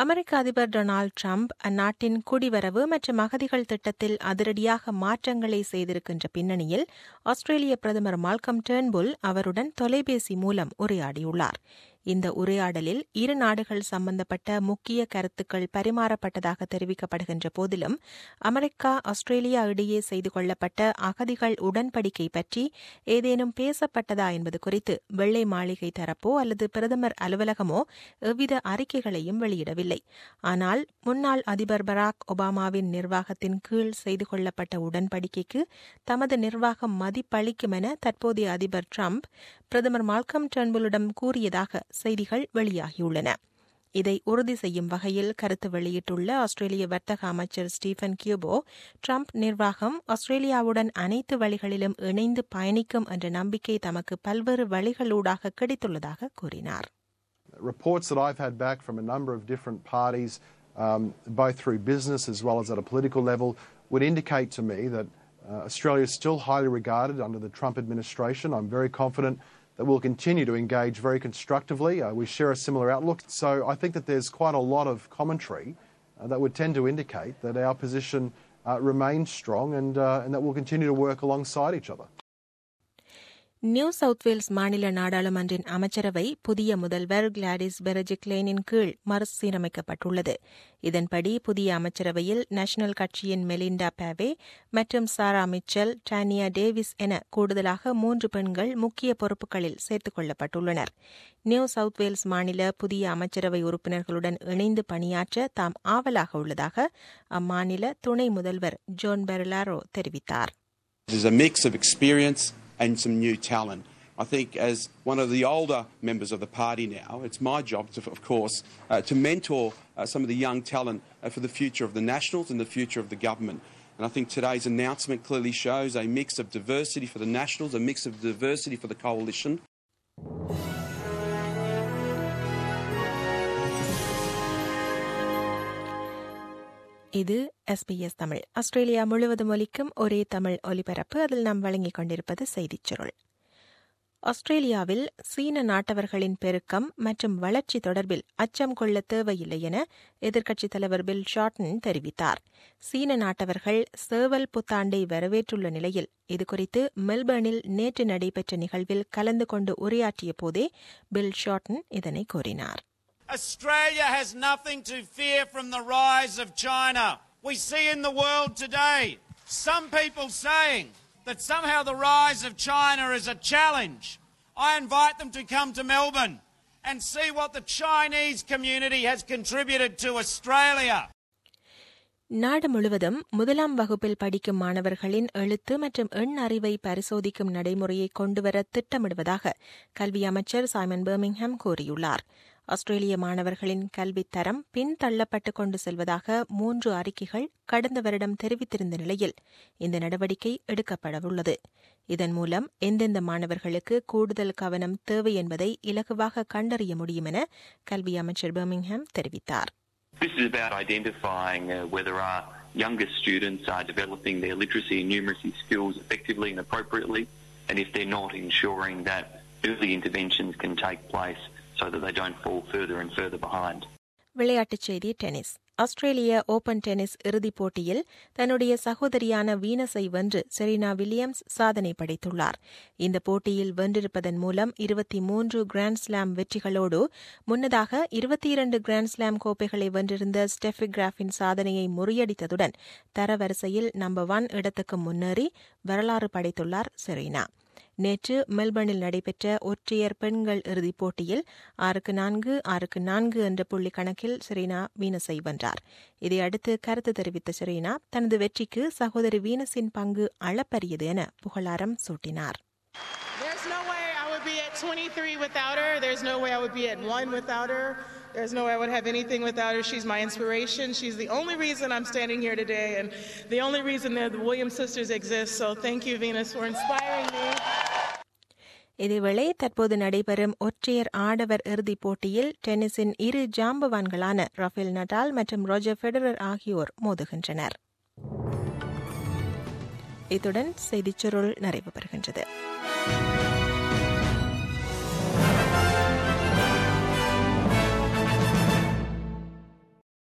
அமெரிக்க அதிபர் Donald Trump அந்நாட்டின் குடிவரவு மற்றும் அகதிகள் திட்டத்தில் அதிரடியாக மாற்றங்களை செய்திருக்கின்ற பின்னணியில் ஆஸ்திரேலிய பிரதமர் மால்கம் டேர்ன்புல் அவருடன் தொலைபேசி மூலம் உரையாடியுள்ளார் இந்த உரையாடலில் இரு நாடுகள் சம்பந்தப்பட்ட முக்கிய கருத்துக்கள் பரிமாறப்பட்டதாக தெரிவிக்கப்படுகின்ற போதிலும் அமெரிக்கா ஆஸ்திரேலியா இடையே செய்து கொள்ளப்பட்ட அகதிகள் உடன்படிக்கை பற்றி ஏதேனும் பேசப்பட்டதா என்பது குறித்து வெள்ளை மாளிகை தரப்போ அல்லது பிரதமர் அலுவலகமோ எவ்வித அறிக்கைகளையும் வெளியிடவில்லை ஆனால் முன்னாள் அதிபர் பராக் ஒபாமாவின் நிர்வாகத்தின் கீழ் செய்து கொள்ளப்பட்ட உடன்படிக்கைக்கு தமது நிர்வாகம் மதிப்பளிக்கும் என தற்போதைய அதிபர் டிரம்ப் பிரதமர் மால்கம் டர்ன்புலிடம் கூறியதாக செய்திகள் வெளியாகியுள்ளன இதை உறுதி செய்யும் வகையில் கருத்து வெளியிட்டுள்ள ஆஸ்திரேலிய வர்த்தக அமைச்சர் ஸ்டீஃபன் கியூபோ டிரம்ப் நிர்வாகம் ஆஸ்திரேலியாவுடன் அனைத்து வழிகளிலும் இணைந்து பயணிக்கும் என்ற நம்பிக்கை தமக்கு பல்வேறு வழிகளூடாக கிடைத்துள்ளதாக கூறினார் Reports that I've had back from a number of different parties, um, both through business as well as at a political level, would indicate to me that uh, Australia is still highly regarded under the Trump administration. I'm very confident that we'll continue to engage very constructively. Uh, we share a similar outlook. So I think that there's quite a lot of commentary uh, that would tend to indicate that our position uh, remains strong and, uh, and that we'll continue to work alongside each other. New South Wales மாநில நாடாளுமன்றின் அமைச்சரவை புதிய முதல்வர் Gladys பெரஜிக்லேனின் கீழ் மறுசீரமைக்கப்பட்டுள்ளது இதன்படி புதிய அமைச்சரவையில் national கட்சியின் மெலிண்டா பேவே மற்றும் சாரா மிச்சல் டானியா டேவிஸ் என கூடுதலாக மூன்று பெண்கள் முக்கிய பொறுப்புகளில் சேர்த்துக் கொள்ளப்பட்டுள்ளனர் நியூ சவுத் வேல்ஸ் மாநில புதிய அமைச்சரவை உறுப்பினர்களுடன் இணைந்து பணியாற்ற தாம் ஆவலாக உள்ளதாக அம்மாநில துணை முதல்வர் ஜோன் பெர்லாரோ தெரிவித்தார் There's a mix of experience and some new talent. I think, as one of the older members of the party now, it's my job, to, of course, uh, to mentor uh, some of the young talent uh, for the future of the Nationals and the future of the government. And I think today's announcement clearly shows a mix of diversity for the Nationals, a mix of diversity for the coalition. இது SBS Tamil Australia முழுவதும் ஒலிக்கும் ஒரே தமிழ் ஒலிபரப்பு அதில் நாம் வழங்கிக் கொண்டிருப்பது செய்திச் சுருள் ஆஸ்திரேலியாவில் சீன நாட்டவர்களின் பெருக்கம் மற்றும் வளர்ச்சி தொடர்பில் அச்சம் கொள்ள தேவையில்லை என எதிர்க்கட்சித் தலைவர் பில் ஷார்டன் தெரிவித்தார் சீன நாட்டவர்கள் சேவல் புத்தாண்டை வரவேற்றுள்ள நிலையில் இதுகுறித்து மெல்பர்னில் நேற்று நடைபெற்ற நிகழ்வில் கலந்து கொண்டு உரையாற்றிய போதே பில் ஷார்டன் இதனை கூறினார் Australia has nothing to fear from the rise of China. We see in the world today some people saying that somehow the rise of China is a challenge. I invite them to come to Melbourne and see what the Chinese community has contributed to Australia. நாடு முழுவதும் முதலாம் வகுப்பில் படிக்கும் மாணவர்களின் எழுத்து மற்றும் எண் அறிவை பரிசோதிக்கும் நடைமுறையை கொண்டுவர திட்டமிடுவதாக கல்வி அமைச்சர் சைமன் பர்மிங்ஹாம் கூறியுள்ளார் ஆஸ்திரேலிய மாணவர்களின் கல்வித் தரம் பின்தள்ளப்பட்டுக் கொண்டு செல்வதாக மூன்று அறிக்கைகள் கடந்த வருடம் தெரிவித்திருந்த நிலையில் இந்த நடவடிக்கை எடுக்கப்படவுள்ளது இதன் மூலம் எந்தெந்த மாணவர்களுக்கு கூடுதல் கவனம் தேவை என்பதை இலகுவாக கண்டறிய முடியும் என கல்வி அமைச்சர் பர்மிங்ஹாம் தெரிவித்தார் This is about identifying uh, whether our younger students are developing their literacy and numeracy skills effectively and appropriately, and if they're not, ensuring that early interventions can take place so that they don't fall further and further behind. விளையாட்டுச் செய்தி tennis ஆஸ்திரேலிய open tennis இறுதிப் போட்டியில் தன்னுடைய சகோதரியான வீனஸை வென்று Serena Williams சாதனை படைத்துள்ளார் இந்த போட்டியில் வென்றிருப்பதன் மூலம் இருபத்தி மூன்று கிராண்ட் ஸ்லாம் வெற்றிகளோடு முன்னதாக இருபத்தி இரண்டு கிராண்ட் ஸ்லாம் கோப்பைகளை வென்றிருந்த ஸ்டெஃபி கிராஃபின் சாதனையை முறியடித்ததுடன் தரவரிசையில் நம்பர் ஒன் இடத்துக்கு முன்னேறி வரலாறு படைத்துள்ளார் செரீனா நேற்று மெல்பர்னில் நடைபெற்ற ஒற்றையர் பெண்கள் இறுதிப் போட்டியில் ஆறுக்கு நான்கு ஆறுக்கு நான்கு என்ற புள்ளி கணக்கில் செரீனா வீனஸை வென்றார் இதையடுத்து கருத்து தெரிவித்த செரீனா தனது வெற்றிக்கு சகோதரி வீனஸின் பங்கு அளப்பரியது என புகழாரம் சூட்டினார் There's no way I would be at 23 without her. There's no way I would be at one without her. There's no way I would have anything without her. She's my inspiration. She's the only reason I'm standing here today and the only reason that the Williams sisters exist. So thank you, Venus, for inspiring me. இதேவேளை தற்போது நடைபெறும் ஒற்றையர் ஆடவர் இறுதிப் போட்டியில் டென்னிஸின் இரு ஜாம்பவான்களான ரஃபேல் நடால் மற்றும் ரோஜர் ஃபெடரர் ஆகியோர் மோதுகின்றனர் இத்துடன் செய்திச் சுருள் நிறைவு பெறுகின்றது